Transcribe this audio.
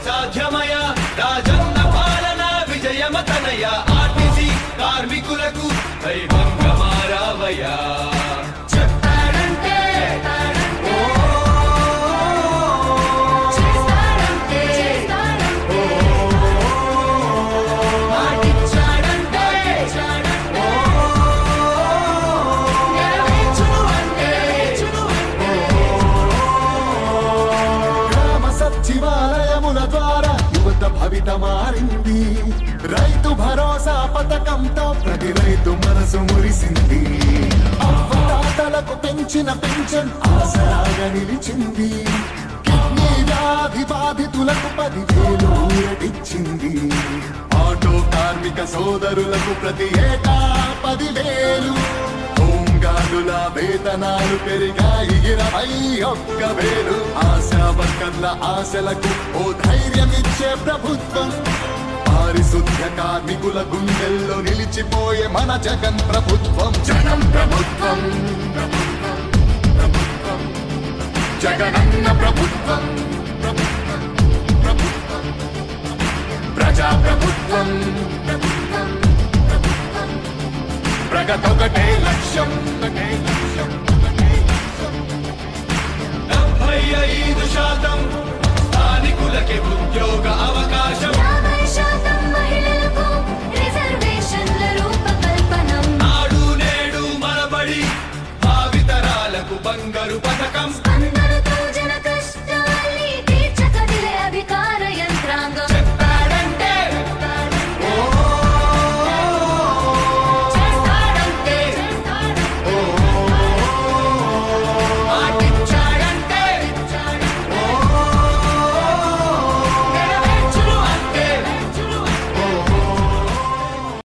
సాధ్యమయ రాజన్న పాలన విజయమతనయ ఆర్టీసీ కార్మికులకు దైవంగా మారావయ్యా చెప్పాడంటే చేస్తాడంటే చేస్తాడంటే మాటిచ్చాడంటే నెరవేర్చును అంటే గ్రామ సచివాలయముల ద్వారా యువత భవిత మారింది రైతు భరోసా పథకంతో ప్రతి రైతు మనసు మురిసింది అవ్వతాతలకు పెంచిన పెన్షన్ ఆసరాగా నిలిచింది కిడ్నీ వ్యాధి బాధితులకు పదివేలు ఊరటిచ్చింది ఆటో కార్మిక సోదరులకు ప్రతి ఏటా పదివేలు హోంగార్డుల వేతనాలు పెరిగాయి ఇరవై ఒక్క వేలు ఆశా వర్కర్ల ఆశలకు ఓ ధైర్యమిచ్చే ప్రభుత్వం పారిశుద్ధ్య కార్మికుల గుండెల్లో నిలిచిపోయే మన జగన్ ప్రభుత్వం జనం ప్రభుత్వం ప్రభుత్వం, ప్రభుత్వం. జగనన్న ప్రభుత్వం ప్రభుత్వం, ప్రభుత్వం. ప్రజా ప్రభుత్వం ప్రభుత్వం, ప్రభుత్వం. ప్రగతొకటే లక్ష్యం ఒకటే లక్ష్యం ఒకటే లక్ష్యం డెబ్బై ఐదు శాతం